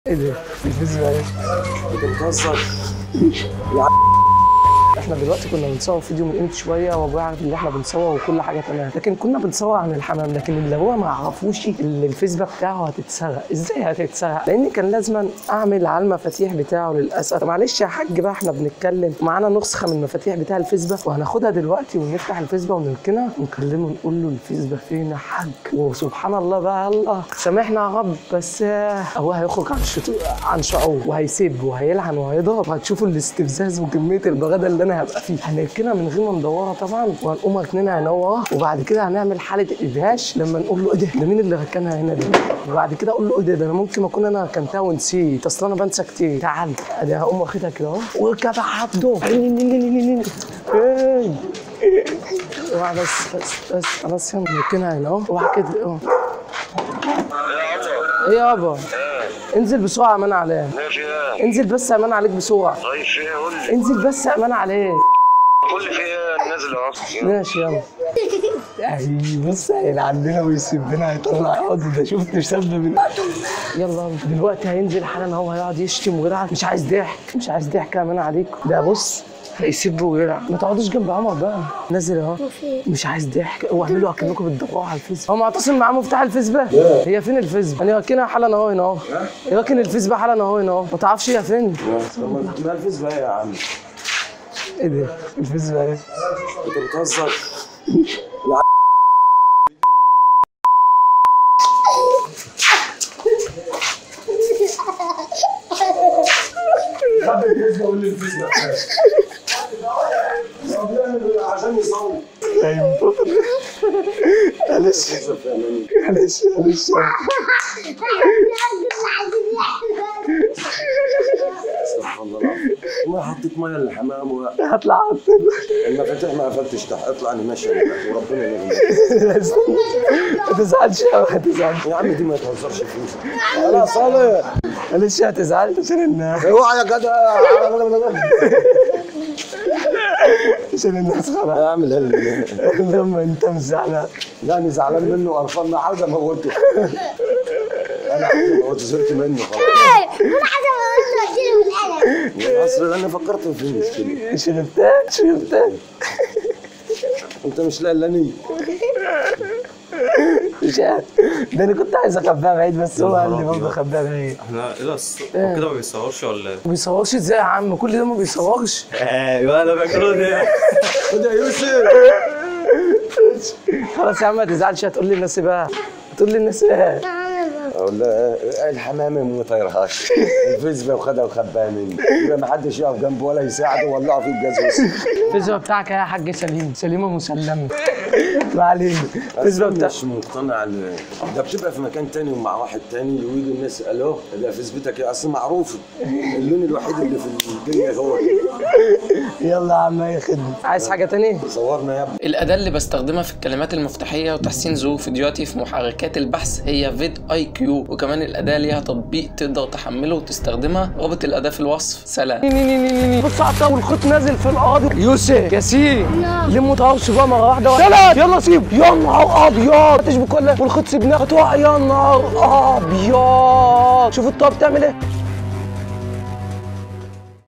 ايه ده؟ الفيديو ايه؟ انت بتهزر احنا دلوقتي كنا بنصور فيديو من قيمه شويه وابويا عارف ان احنا بنصور وكل حاجه تمام لكن كنا بنصور عن الحمام لكن اللي هو ما يعرفوش اللي الفيسبوك بتاعه هتتسرق ازاي هتتسرق لان كان لازم اعمل على المفاتيح بتاعه للاسف معلش يا حاج بقى احنا بنتكلم معانا نسخه من المفاتيح بتاع الفيسبوك وهناخدها دلوقتي ونفتح الفيسبوك ونركنها ونكلمه نقول له الفيسبوك فين يا حاج وسبحان الله بقى الله سامحنا يا رب بس آه، هو هيخرج عن شتو... عن شعور وهيسب وهيلعن وهيضرب وهتشوفوا الاستفزاز وكميه البغاده اللي انا هبقى فيها هنركنها من غير ما ندورها طبعا وهنقوم راكنينها هنا ورا وبعد كده هنعمل حاله ادهاش لما نقول له ايه ده ده مين اللي ركنها هنا دي وبعد كده اقول له ايه ده ده انا ممكن اكون انا ركنتها ونسيت اصل انا بنسى كتير تعال ادي هقوم واخدها كده اهو واركب يا عبده ايه اوعى بس بس بس خلاص يلا نركنها هنا اهو اوعى كده اه ايه يابا انزل بسرعه امان عليك ماشي يا انزل بس امان عليك بسرعه طيب في ايه قول لي انزل بس امان عليك قول لي في ايه نازل اهو ماشي يلا اي بص هيلعننا ويسبنا هيطلع عقد ده شفت سب من يلا دلوقتي هينزل حالا هو هيقعد يشتم ويلعب مش عايز ضحك مش عايز ضحك امان عليك ده بص هيسب ويلعب ما تقعدوش جنب عمر بقى نزل اهو مش عايز ضحك واعملوا اكنكم بتدوروا على الفيسبوك هو معتصم معاه مفتاح الفيسبوك هي فين الفيسبوك انا راكنها حالا اهو هنا اهو راكن الفيسبوك حالا اهو هنا اهو ما تعرفش هي فين ما الفيس بقى يا عم ايه ده الفيسبوك ايه انت بتهزر عشان يصور معلش معلش معلش استغفر الله العظيم ما حطيت ميه للحمام و- هطلع المفاتيح ما قفلتش تحت اطلع انا ماشي وربنا يغنيك ما تزعلش أوي، ما تزعلش يا عم دي ما تهزرش فيها انا صالح معلش ما تزعلش عشان الناس اوعى يا جدع عشان الناس خلاص اعمل هل لما انت مش زعلان لا انا زعلان منه وقرفان عاوز اموته انا عاوز اموته زهقت منه خلاص انا عايزه اقول له اديله بالقلم يا اصل انا فكرت في المشكله شربتها شربتها انت مش لقلاني مش عارف ده انا كنت عايز اخبيها بعيد بس هو قال لي برضه خبيها بعيد احنا ايه ده الص- هو كده ما بيصورش ولا ايه؟ ما بيصورش ازاي يا عم كل ده ما بيصورش ايوه انا فاكره ده خد يا يوسف خلاص يا عم ما تزعلش هتقول لي الناس إيه بقى هتقول لي الناس ايه اقول له الحمام ما طيرهاش الفيسبا وخدها وخباها مني يبقى ما حدش يقف جنبه ولا يساعده وولعه في الجاز بس الفيسبوك بتاعك إيه يا حاج سليم سليمه مسلمه ما علينا الفيسبوك أصلاً بتاعك مش مقتنع ال- ده بتبقى في مكان تاني ومع واحد تاني ويجوا الناس الو ده فيسبتك ايه اصل معروف اللون الوحيد اللي في الدنيا هو يلا يا عم اي خدمه عايز حاجه تانية صورنا يا ابني الأداة اللي بستخدمها في الكلمات المفتاحية وتحسين ظهور فيديوهاتي في محركات البحث هي فيد اي كيو وكمان الأداة ليها تطبيق تقدر تحمله وتستخدمها رابط الأداة في الوصف سلام بص على الطاوله الخيط نازل في الارض يوسف ياسين لموا طاوله بقى مره واحده ثلاث يلا سيب يا نهار ابيض تشبك ولا والخيط سيبناه هتقع يا نهار ابيض شوف الطاوله بتعمل ايه